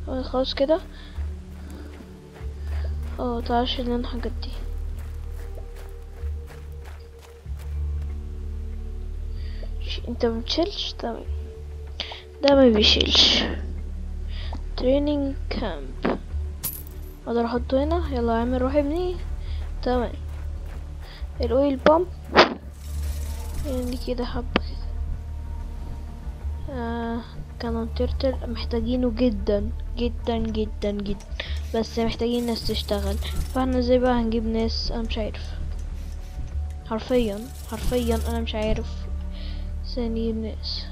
آه، خلاص كده اه تعالى شيل لنا الحاجات دي ش- انت مبتشيلش تمام ده ما بيشيلش تريننج كامب اقدر احطه هنا يلا يا عم روح ابني تمام الاويل بامب يعني كده حبة كده آه كانون تيرتل محتاجينه جدا جدا جدا جدا بس محتاجين ناس تشتغل فاحنا ازاي بقى هنجيب ناس انا مش عارف حرفيا حرفيا انا مش عارف ازاي نجيب ناس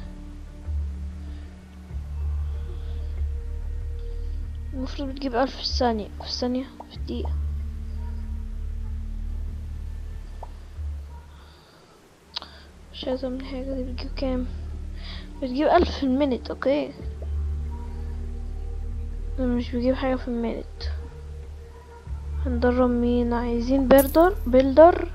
المفروض بتجيب ألف في الثانية في الثانية في الدقيقة مش عايزة من حاجة دي بتجيب كام بتجيب ألف في المينت اوكي أنا مش بجيب حاجة في المينت هندرب مين عايزين بيردر بيلدر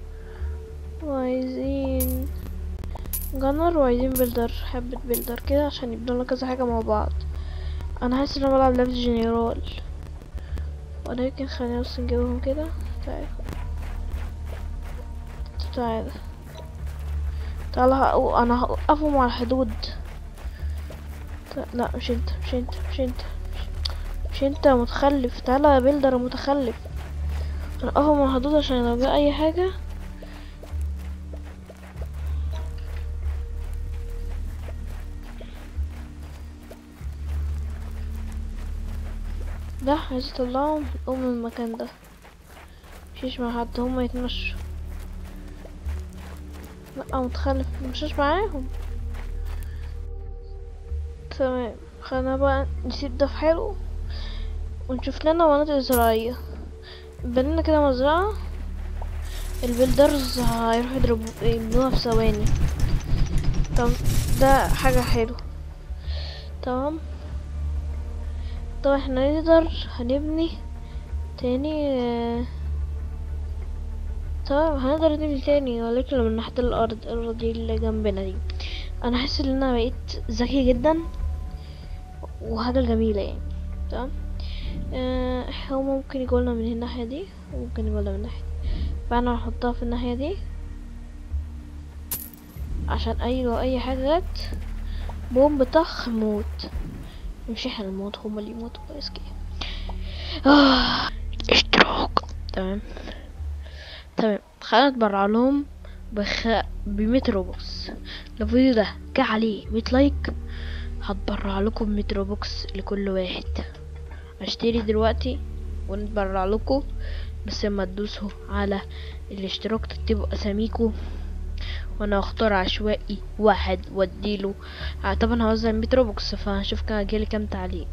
وعايزين جنر وعايزين بيلدر حبة بيلدر كده عشان يبنوا لنا كذا حاجة مع بعض انا حاسس ان انا بلعب لعبة جنرال ولكن خلينا بس نجيبهم كده تعال تعال تعال هقو- انا هوقفهم على الحدود تع- لا مش انت مش انت مش انت مش انت متخلف تعالى يا بيلدر متخلف هنوقفهم على الحدود عشان لو جه اي حاجة ده عايز اطلعهم قوم من المكان ده مشيش مع حد هما يتمشوا لا متخلف مشيش معاهم تمام خلينا بقى نسيب ده في حاله ونشوف لنا مناطق زراعية بنينا كده مزرعة البلدرز هيروحوا يضربوا يبنوها في ثواني طب ده حاجة حلوة تمام طبعا احنا نقدر هنبني تاني آه، تمام هنقدر نبني تاني ولكن من ناحية الأرض الأرض دي اللي جنبنا دي أنا حاسس إن أنا بقيت ذكي جدا وحاجة جميلة يعني تمام آه، هو ممكن يقولنا من الناحية دي وممكن يقولنا من الناحية دي فأنا هحطها في الناحية دي عشان أي لو أي حاجة جت بوم بطخ موت مش احنا نموت هما اللي يموتوا كويس كده آه. اشتراك تمام تمام خلينا نتبرع لهم بخ... بمية روبوكس لو الفيديو ده جه عليه مية لايك هتبرع لكم مية روبوكس لكل واحد اشتري دلوقتي ونتبرع لكم بس لما تدوسوا على الاشتراك تكتبوا اساميكم وانا اختار عشوائي واحد واديله آه، طبعا هوزع 100 روبوكس فهنشوف كان جالي كام تعليق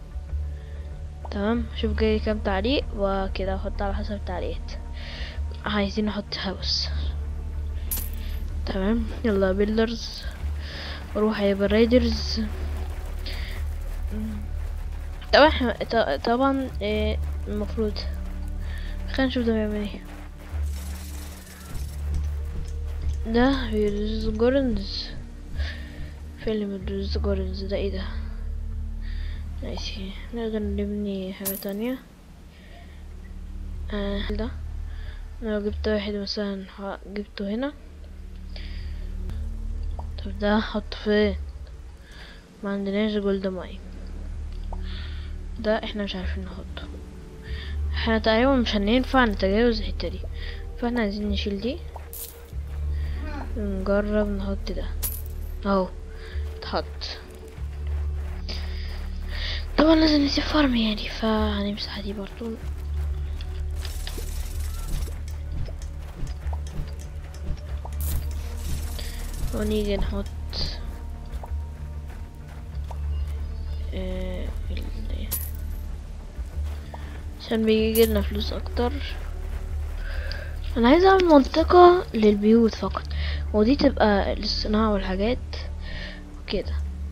تمام شوف جالي كام تعليق وكده احط على حسب التعليقات عايزين نحط هاوس تمام يلا بيلدرز روح يا رايدرز طبعا إحنا- ط- طبعا إيه، المفروض خلينا نشوف ده بيعمل ايه ده بيرز جورنز فيلم بيرز جورنز ده ايه ده ماشي نقدر نبني حاجة تانية آه ده لو جبت واحد مثلا ح- جبته هنا طب ده حطه فين ما عندناش جولد ماين ده احنا مش عارفين نحطه احنا تقريبا مش هينفع نتجاوز الحتة دي فاحنا عايزين نشيل دي نجرب نحط ده اهو اتحط طبعا لازم نسيب فارم يعني فهنمسح دي برضو ونيجي نحط آه، ال- عشان بيجي لنا فلوس اكتر انا عايز اعمل منطقة للبيوت فقط ودي تبقى للصناعة والحاجات كده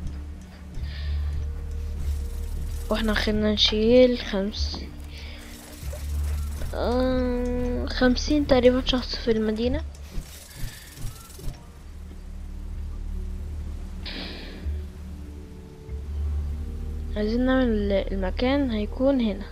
واحنا خلينا نشيل خمس آه، خمسين تقريبا شخص في المدينة عايزين نعمل المكان هيكون هنا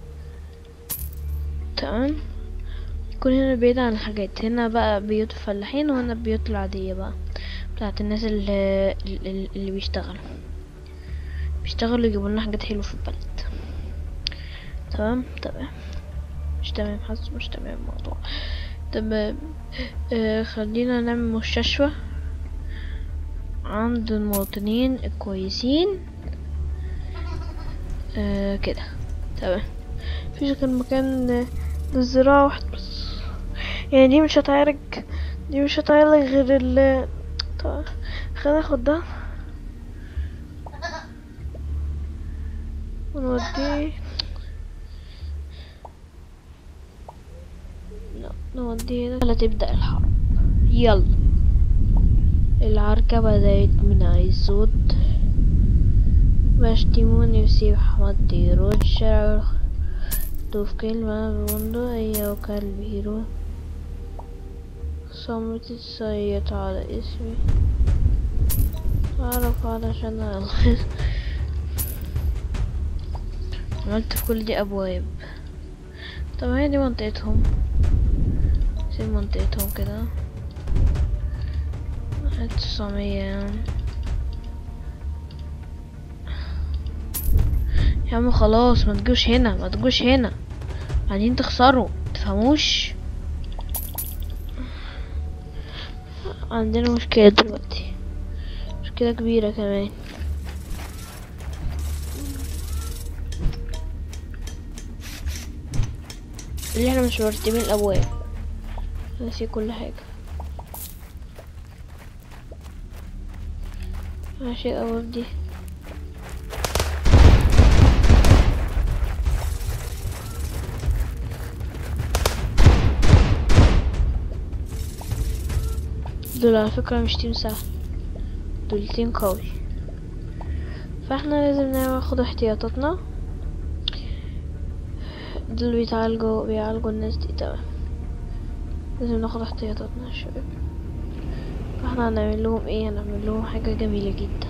تمام يكون هنا بعيد عن الحاجات هنا بقى بيوت الفلاحين وهنا البيوت العادية بقى بتاعت الناس اللي, اللي, اللي بيشتغلوا بيشتغلوا يجيبوا لنا حاجات حلوة في البلد تمام تمام مش تمام حاسس مش تمام الموضوع تمام آه خلينا نعمل مستشفى عند المواطنين الكويسين آه كده تمام مفيش غير مكان للزراعة واحد بس يعني دي مش هتعالج دي مش هتعالج غير ال طيب خلينا ناخد ده ونوديه لا نوديه هنا ولا تبدأ الحرب يلا العركة بدأت من عيسود بشتموني وسيب أحمد يرد شارع دوف كلمة بندقية وكلب هيرو صمت السيد على اسمي أعرف علشان ألغز عملت في كل دي أبواب طب هي دي منطقتهم سيب منطقتهم كده تسعمية يا عم خلاص ما تجوش هنا ما تجوش هنا بعدين تخسروا تفهموش عندنا مشكلة دلوقتي مشكلة كبيرة كمان اللي احنا مش مرتبين الابواب ناسي كل حاجة ماشي الابواب دي دول على فكرة مش تيم سهل دول تيم قوي فاحنا لازم ناخد احتياطاتنا دول بيتعالجوا بيعالجوا الناس دي تمام لازم ناخد احتياطاتنا يا شباب فاحنا هنعمل لهم ايه هنعمل لهم حاجة جميلة جدا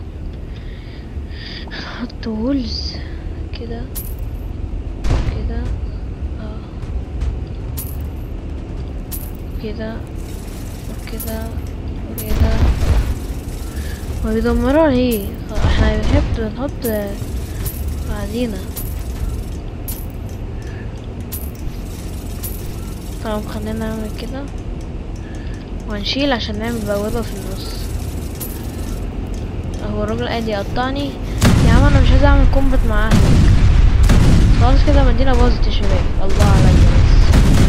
نحط وولز كده كده اه كده وكده وكده وبيدمروا ليه احنا بنحب نحط بعدينا طب خلينا نعمل كده وهنشيل عشان نعمل بوابة في النص هو الراجل قاعد يقطعني يا عم انا مش عايز اعمل كومبات مع اهلك خلاص كده المدينة باظت يا شباب الله عليا بس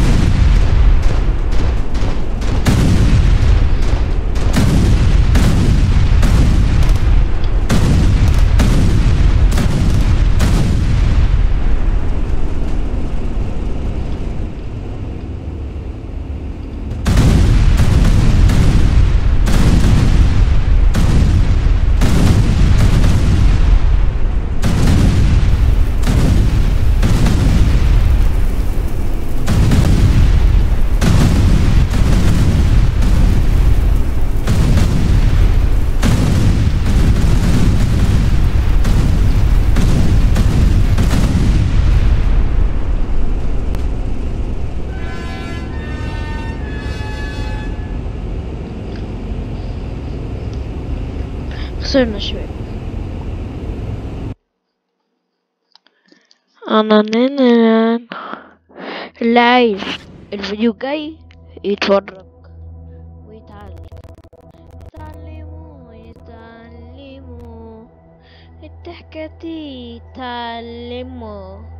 خسرنا شوية انا ننن اللي عايز الفيديو الجاي يتفرج ويتعلم يتعلموا يتعلموا الضحكة دي يتعلموا